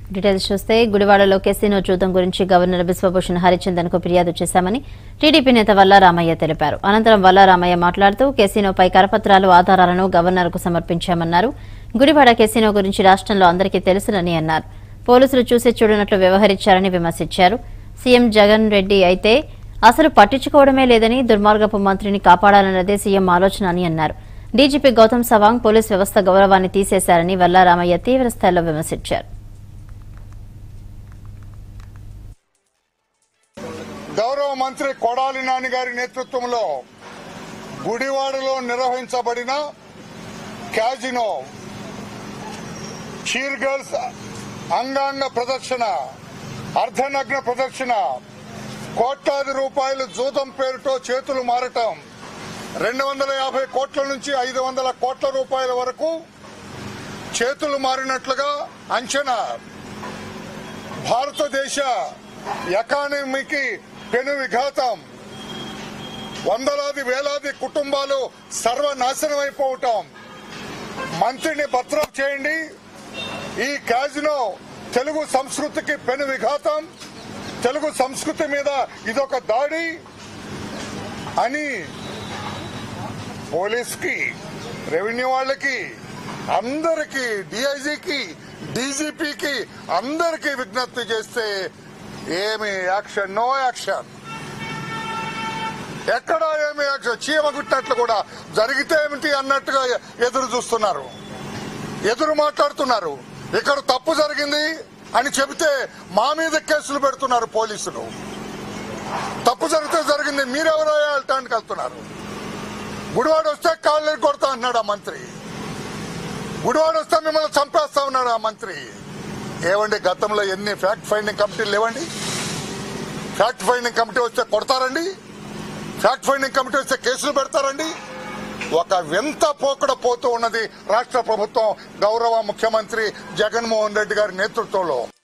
details చూస్తే గుడివాడలో casino చూద్దాం గురించి గవర్నర్ బిశ్వభూషణ్ హరిచందన్ కు ఫిర్యాదు చేశామని టీడీపీ నేత వల్లారామయ్య తెలిపారు అనంతరం వల్లారామయ్య మాట్లాడుతూ కెసినోపై కరపత్రాలు ఆధారాలను గవర్నర్ కు సమర్పించామన్నారు గుడివాడ కెసినో గురించి రాష్ట్రంలో అందరికీ తెలుసునని అన్నారు పోలీసులు చూసి చూడనట్లు వ్యవహరించారని విమర్శించారు సీఎం జగన్ రెడ్డి అయితే అసలు పట్టించుకోవడమే లేదని దుర్మార్గపు మంత్రిని కాపాడాలన్నదే సీఎం ఆలోచన అని అన్నారు డీజీపీ గౌతమ్ సవాంగ్ పోలీస్ వ్యవస్థ గౌరవాన్ని తీసేశారని వల్లారామయ్య తీవ్రస్థాయిలో విమర్శించారు గౌరవ మంత్రి కొడాలి నాని గారి నేతృత్వంలో గుడివాడలో నిర్వహించబడిన క్యాజినో చీర్ గర్ల్స్ అంగాంగ ప్రదర్శన అర్ధనగ్న ప్రదర్శన కోట్లాది రూపాయలు జూదం పేరుతో చేతులు మారటం రెండు వందల యాభై కోట్ల నుంచి ఐదు వందల కోట్ల రూపాయల వరకు చేతులు మారినట్లుగా అంచనా భారతదేశ ఎకానమీకి పెను విఘాతం వందలాది వేలాది కుటుంబాలు సర్వనాశనమైపోవటం మంత్రిని భద్రం చేయండి ఈ క్యాజినో తెలుగు సంస్కృతికి పెను విఘాతం తెలుగు సంస్కృతి మీద ఇదొక దాడి అని పోలీస్కి రెవెన్యూ వాళ్ళకి అందరికి డిఐజీకి డీజీపీకి అందరికీ విజ్ఞప్తి చేస్తే ఏమి యాక్షన్ నో యాక్షన్ ఎక్కడ ఏమి యాక్షన్ చీమ గుట్టినట్లు కూడా జరిగితే ఏమిటి అన్నట్టుగా ఎదురు చూస్తున్నారు ఎదురు మాట్లాడుతున్నారు ఇక్కడ తప్పు జరిగింది అని చెబితే మా మీద కేసులు పెడుతున్నారు పోలీసులు తప్పు జరిగితే జరిగింది మీరెవరో వెళ్ళటానికి వెళ్తున్నారు గుడివాడ వస్తే కాళ్ళు కొడతా అన్నాడు ఆ మంత్రి గుడివాడ వస్తే మిమ్మల్ని చంపేస్తా ఉన్నాడు ఆ మంత్రి ఏవండి గతంలో ఎన్ని ఫ్యాక్ట్ ఫైండింగ్ కమిటీలు లేవండి ఫ్యాక్ట్ ఫైండింగ్ కమిటీ వస్తే కొడతారండి ఫ్యాక్ట్ ఫైండింగ్ కమిటీ వస్తే కేసులు పెడతారండి ఒక వింత పోకడ పోతూ ఉన్నది రాష్ట్ర ప్రభుత్వం గౌరవ ముఖ్యమంత్రి జగన్మోహన్ రెడ్డి గారి నేతృత్వంలో